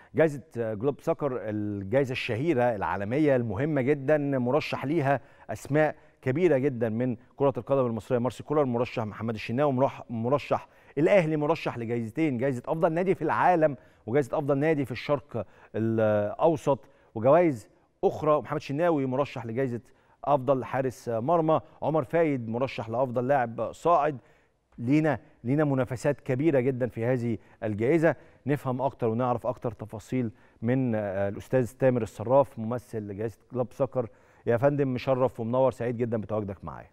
جائزة جلوب سكر الجائزة الشهيرة العالمية المهمة جدا مرشح ليها أسماء كبيرة جدا من كرة القدم المصرية مارسي كولر مرشح محمد الشناوي مرشح الأهلي مرشح لجائزتين جائزة أفضل نادي في العالم وجائزة أفضل نادي في الشرق الأوسط وجوائز أخرى ومحمد الشناوي مرشح لجائزة أفضل حارس مرمى عمر فايد مرشح لأفضل لاعب صاعد لينا لينا منافسات كبيره جدا في هذه الجائزه نفهم اكتر ونعرف اكتر تفاصيل من الاستاذ تامر الصراف ممثل جائزه كلاب سكر يا فندم مشرف ومنور سعيد جدا بتواجدك معايا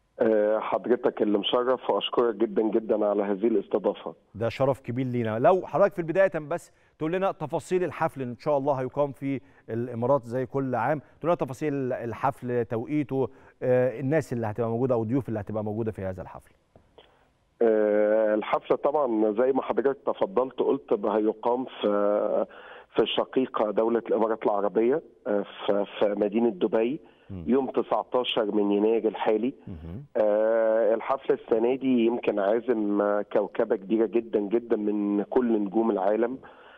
حضرتك اللي مشرف واشكرك جدا جدا على هذه الاستضافه ده شرف كبير لينا لو حضرتك في البدايه بس تقول لنا تفاصيل الحفل ان شاء الله هيقام في الامارات زي كل عام تقول لنا تفاصيل الحفل توقيته الناس اللي هتبقى موجوده او الضيوف اللي هتبقى موجوده في هذا الحفل الحفله طبعا زي ما حضرتك تفضلت قلت هيقام في في الشقيقه دوله الامارات العربيه في مدينه دبي يوم 19 من يناير الحالي الحفله السنه دي يمكن عازم كوكبه كبيره جدا جدا من كل نجوم العالم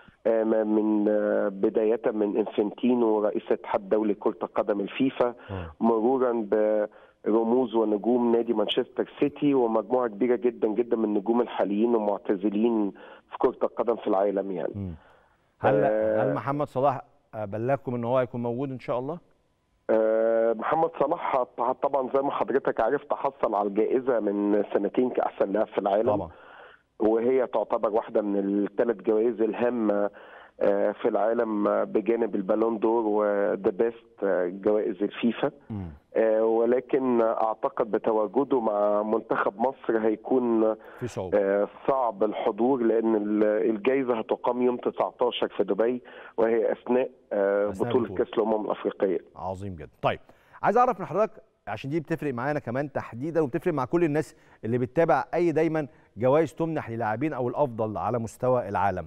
من بدايه من انفنتينو رئيس اتحاد دولي كره القدم الفيفا مرورا ب رموز ونجوم نادي مانشستر سيتي ومجموعه كبيره جدا جدا من النجوم الحاليين والمعتزلين في كره القدم في العالم يعني. م. هل آه هل محمد صلاح بلغكم ان هو هيكون موجود ان شاء الله؟ آه محمد صلاح طبعا زي ما حضرتك عارف تحصل على الجائزه من سنتين كاحسن لاعب في العالم طبعا وهي تعتبر واحده من الثلاث جوائز الهامه في العالم بجانب البالون دور وذا بيست جوائز الفيفا م. ولكن اعتقد بتواجده مع منتخب مصر هيكون في صعوبة. صعب الحضور لان الجائزه هتقام يوم 19 في دبي وهي اثناء بطوله كاس الامم الافريقيه عظيم جدا طيب عايز اعرف من حضرتك عشان دي بتفرق معانا كمان تحديدا وبتفرق مع كل الناس اللي بتتابع اي دايما جوائز تمنح للاعبين او الافضل على مستوى العالم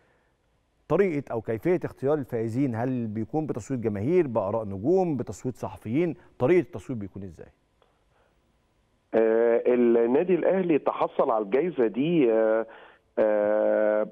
طريقه او كيفيه اختيار الفائزين هل بيكون بتصويت جماهير باراء نجوم بتصويت صحفيين طريقه التصويت بيكون ازاي آه النادي الاهلي تحصل على الجائزه دي آه آه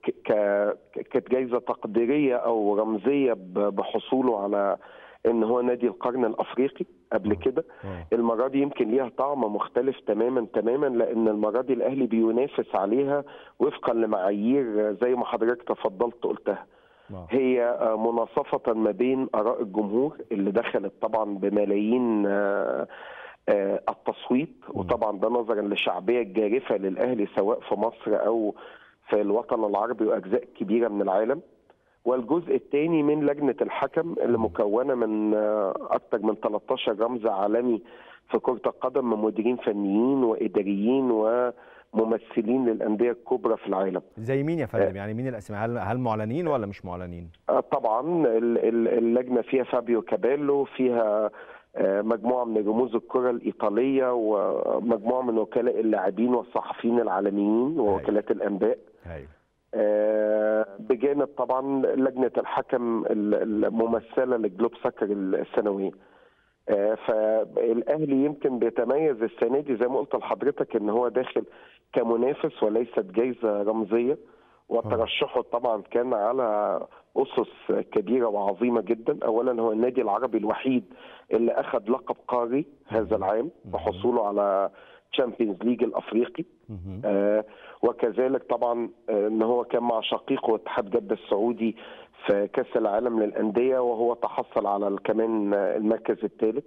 كانت جائزه تقديريه او رمزيه بحصوله على ان هو نادي القرن الافريقي قبل كده المره دي يمكن ليها طعم مختلف تماما تماما لان المره دي الاهلي بينافس عليها وفقا لمعايير زي ما حضرتك تفضلت قلتها هي مناصفه ما بين اراء الجمهور اللي دخلت طبعا بملايين التصويت وطبعا ده نظرا للشعبيه الجارفه للاهلي سواء في مصر او في الوطن العربي واجزاء كبيره من العالم والجزء الثاني من لجنه الحكم اللي مكونه من اكثر من 13 رمز عالمي في كره القدم من مديرين فنيين واداريين وممثلين للانديه الكبرى في العالم. زي مين يا فندم؟ يعني مين الاسماء؟ هل هل معلنين ولا مش معلنين؟ طبعا اللجنه فيها فابيو كابيلو فيها مجموعه من رموز الكره الايطاليه ومجموعه من وكلاء اللاعبين والصحفيين العالميين ووكالات الانباء. ايوه بجانب طبعا لجنه الحكم الممثله للجلوب سكر السنويه فالاهلي يمكن بيتميز السنه دي زي ما قلت لحضرتك ان هو داخل كمنافس وليست جايزه رمزيه وترشحه طبعا كان على اسس كبيره وعظيمه جدا اولا هو النادي العربي الوحيد اللي اخذ لقب قاري هذا العام بحصوله على تشامبيونز ليج الافريقي آه وكذلك طبعا آه ان هو كان مع شقيقه اتحاد جده السعودي في كاس العالم للانديه وهو تحصل على كمان المركز الثالث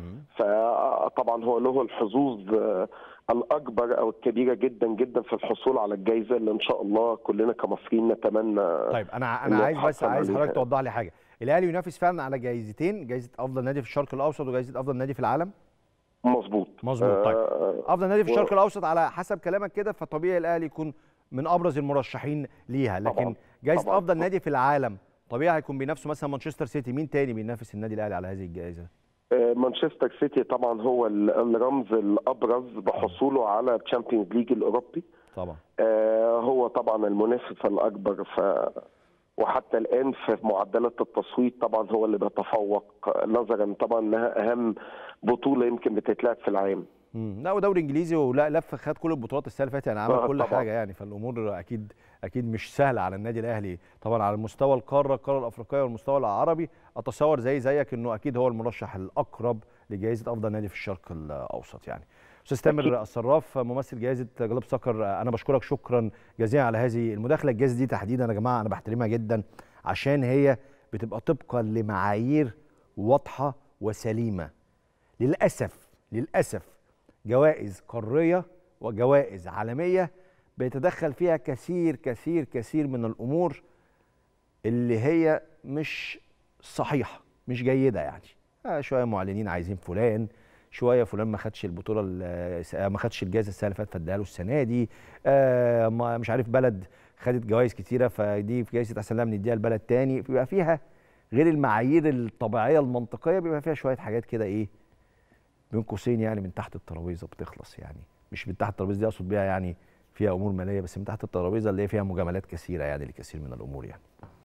فطبعا هو له الحظوظ آه الاكبر او الكبيره جدا جدا في الحصول على الجائزه اللي ان شاء الله كلنا كمصريين نتمنى طيب انا انا عايز بس عايز حضرتك توضح لي حاجه الاهلي ينافس فعلا على جائزتين جائزه افضل نادي في الشرق الاوسط وجائزه افضل نادي في العالم مظبوط مظبوط طيب افضل نادي في الشرق و... الاوسط على حسب كلامك كده فطبيعي الاهلي يكون من ابرز المرشحين ليها لكن جائزه افضل نادي في العالم طبيعي هيكون بينافسوا مثلا مانشستر سيتي مين تاني بينافس النادي الاهلي على هذه الجائزه مانشستر سيتي طبعا هو الرمز الابرز بحصوله على الشامبيونز ليج الاوروبي طبعا هو طبعا المنافس الاكبر ف وحتى الان في معدلات التصويت طبعا هو اللي بيتفوق نظرا طبعا انها اهم بطوله يمكن بتتلعب في العام مم. لا ودوري انجليزي ولا لف خد كل البطولات السنه اللي فاتت يعني عمل آه، كل طبعاً. حاجه يعني فالامور اكيد اكيد مش سهله على النادي الاهلي طبعا على المستوى القاره القاره الافريقيه والمستوى العربي اتصور زي زيك انه اكيد هو المرشح الاقرب لجائزه افضل نادي في الشرق الاوسط يعني استاذ تامر الصراف ممثل جائزه جلوب سكر انا بشكرك شكرا جزيلا على هذه المداخله الجائزه دي تحديدا يا جماعه انا بحترمها جدا عشان هي بتبقى طبقا لمعايير واضحه وسليمه للاسف للاسف جوائز قاريه وجوائز عالميه بيتدخل فيها كثير كثير كثير من الامور اللي هي مش صحيحه مش جيده يعني آه شويه معلنين عايزين فلان شويه فلان ما خدش البطوله ال- آه، ما خدش الجائزه السنه اللي فاتت فاديها له السنه دي آه ما- مش عارف بلد خدت جوائز كتيره فدي في جائزه احسن لاعب نديها لبلد تاني بيبقى فيها غير المعايير الطبيعيه المنطقيه بيبقى فيها شويه حاجات كده ايه بين قوسين يعني من تحت الترابيزه بتخلص يعني مش من تحت الترابيزه دي اقصد بيها يعني فيها امور ماليه بس من تحت الترابيزه اللي هي فيها مجاملات كثيره يعني لكثير من الامور يعني